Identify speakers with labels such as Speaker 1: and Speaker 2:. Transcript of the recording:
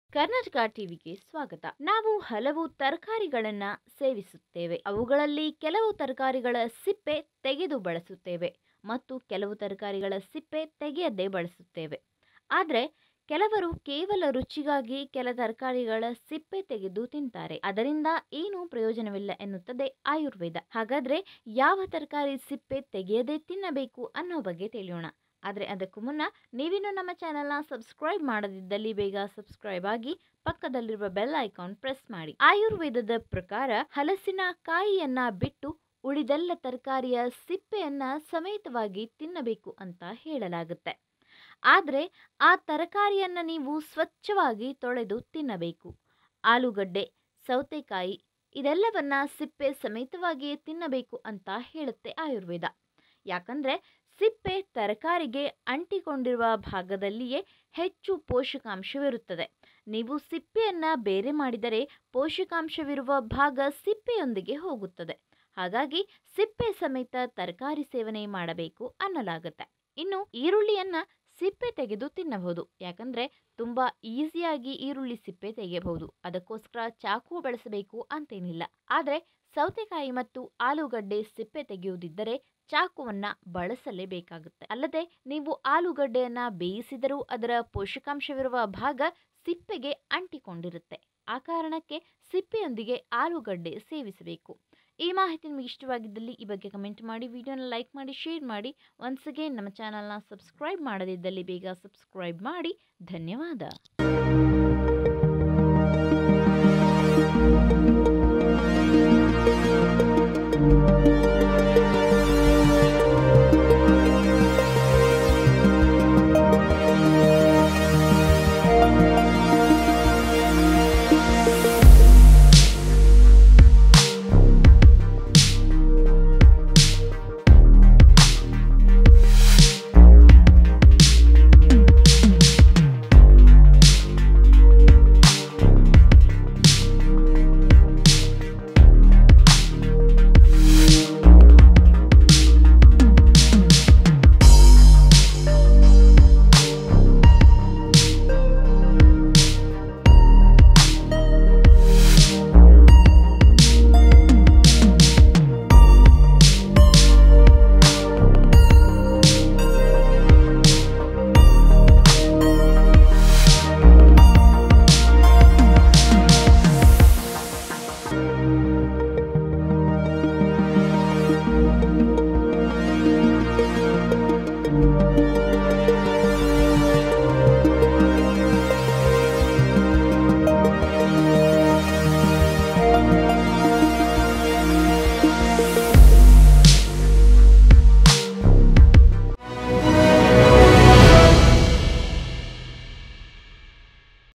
Speaker 1: ಕರ್ನಾಟಕ ಟಿವಿಗೆ ಸ್ವಾಗತ ನಾವು ಹಲವು ತರಕಾರಿಗಳನ್ನ ಸೇವಿಸುತ್ತೇವೆ ಅವುಗಳಲ್ಲಿ ಕೆಲವು ತರಕಾರಿಗಳ ಸಿಪ್ಪೆ ತೆಗೆದು ಬಳಸುತ್ತೇವೆ ಮತ್ತು ಕೆಲವು ತರಕಾರಿಗಳ ಸಿಪ್ಪೆ ತೆಗೆಯದೇ ಬಳಸುತ್ತೇವೆ ಆದರೆ ಕೆಲವರು ಕೇವಲ ರುಚಿಗಾಗಿ ಕೆಲ ತರಕಾರಿಗಳ ಸಿಪ್ಪೆ ತೆಗೆದು ತಿಂತಾರೆ ಅದರಿಂದ ಏನೂ ಪ್ರಯೋಜನವಿಲ್ಲ ಎನ್ನುತ್ತದೆ ಆಯುರ್ವೇದ ಹಾಗಾದ್ರೆ ಯಾವ ತರಕಾರಿ ಸಿಪ್ಪೆ ತೆಗೆಯದೇ ತಿನ್ನಬೇಕು ಅನ್ನೋ ಬಗ್ಗೆ ತಿಳಿಯೋಣ ಆದರೆ ಅದಕ್ಕೂ ಮುನ್ನ ನೀವಿನ್ನೂ ನಮ್ಮ ಚಾನೆಲ್ನ ಸಬ್ಸ್ಕ್ರೈಬ್ ಮಾಡದಿದ್ದಲ್ಲಿ ಬೇಗ ಸಬ್ಸ್ಕ್ರೈಬ್ ಆಗಿ ಪಕ್ಕದಲ್ಲಿರುವ ಬೆಲ್ ಐಕಾನ್ ಪ್ರೆಸ್ ಮಾಡಿ ಆಯುರ್ವೇದದ ಪ್ರಕಾರ ಹಲಸಿನ ಕಾಯಿಯನ್ನ ಬಿಟ್ಟು ಉಳಿದೆಲ್ಲ ತರಕಾರಿಯ ಸಿಪ್ಪೆಯನ್ನ ಸಮೇತವಾಗಿ ತಿನ್ನಬೇಕು ಅಂತ ಹೇಳಲಾಗುತ್ತೆ ಆದರೆ ಆ ತರಕಾರಿಯನ್ನ ನೀವು ಸ್ವಚ್ಛವಾಗಿ ತೊಳೆದು ತಿನ್ನಬೇಕು ಆಲೂಗಡ್ಡೆ ಸೌತೆಕಾಯಿ ಇದೆಲ್ಲವನ್ನ ಸಿಪ್ಪೆ ಸಮೇತವಾಗಿಯೇ ತಿನ್ನಬೇಕು ಅಂತ ಹೇಳುತ್ತೆ ಆಯುರ್ವೇದ ಯಾಕಂದ್ರೆ ಸಿಪ್ಪೆ ತರಕಾರಿಗೆ ಅಂಟಿಕೊಂಡಿರುವ ಭಾಗದಲ್ಲಿಯೇ ಹೆಚ್ಚು ಪೋಷಕಾಂಶವಿರುತ್ತದೆ ನೀವು ಸಿಪ್ಪೆಯನ್ನ ಬೇರೆ ಮಾಡಿದರೆ ಪೋಷಕಾಂಶವಿರುವ ಭಾಗ ಸಿಪ್ಪೆಯೊಂದಿಗೆ ಹೋಗುತ್ತದೆ ಹಾಗಾಗಿ ಸಿಪ್ಪೆ ಸಮೇತ ತರಕಾರಿ ಸೇವನೆ ಮಾಡಬೇಕು ಅನ್ನಲಾಗುತ್ತೆ ಇನ್ನು ಈರುಳ್ಳಿಯನ್ನ ಸಿಪ್ಪೆ ತೆಗೆದು ತಿನ್ನಬಹುದು ಯಾಕಂದ್ರೆ ತುಂಬಾ ಈಸಿಯಾಗಿ ಈರುಳ್ಳಿ ಸಿಪ್ಪೆ ತೆಗೆಯಬಹುದು ಅದಕ್ಕೋಸ್ಕರ ಚಾಕು ಬಳಸಬೇಕು ಅಂತೇನಿಲ್ಲ ಆದರೆ ಸೌತೆಕಾಯಿ ಮತ್ತು ಆಲೂಗಡ್ಡೆ ಸಿಪ್ಪೆ ತೆಗೆಯುವುದಿದ್ದರೆ ಚಾಕುವನ್ನ ಬಳಸಲೇಬೇಕಾಗುತ್ತೆ ಅಲ್ಲದೆ ನೀವು ಆಲೂಗಡ್ಡೆಯನ್ನ ಬೇಯಿಸಿದರೂ ಅದರ ಪೋಷಕಾಂಶವಿರುವ ಭಾಗ ಸಿಪ್ಪೆಗೆ ಅಂಟಿಕೊಂಡಿರುತ್ತೆ ಆ ಕಾರಣಕ್ಕೆ ಸಿಪ್ಪೆಯೊಂದಿಗೆ ಆಲೂಗಡ್ಡೆ ಸೇವಿಸಬೇಕು ಈ ಮಾಹಿತಿ ನಿಮಗೆ ಇಷ್ಟವಾಗಿದ್ದಲ್ಲಿ ಈ ಬಗ್ಗೆ ಕಮೆಂಟ್ ಮಾಡಿ ವಿಡಿಯೋನ ಲೈಕ್ ಮಾಡಿ ಶೇರ್ ಮಾಡಿ ಒನ್ಸ್ ಅಗೇನ್ ನಮ್ಮ ಚಾನಲ್ನ ಸಬ್ಸ್ಕ್ರೈಬ್ ಮಾಡದಿದ್ದಲ್ಲಿ ಬೇಗ ಸಬ್ಸ್ಕ್ರೈಬ್ ಮಾಡಿ ಧನ್ಯವಾದ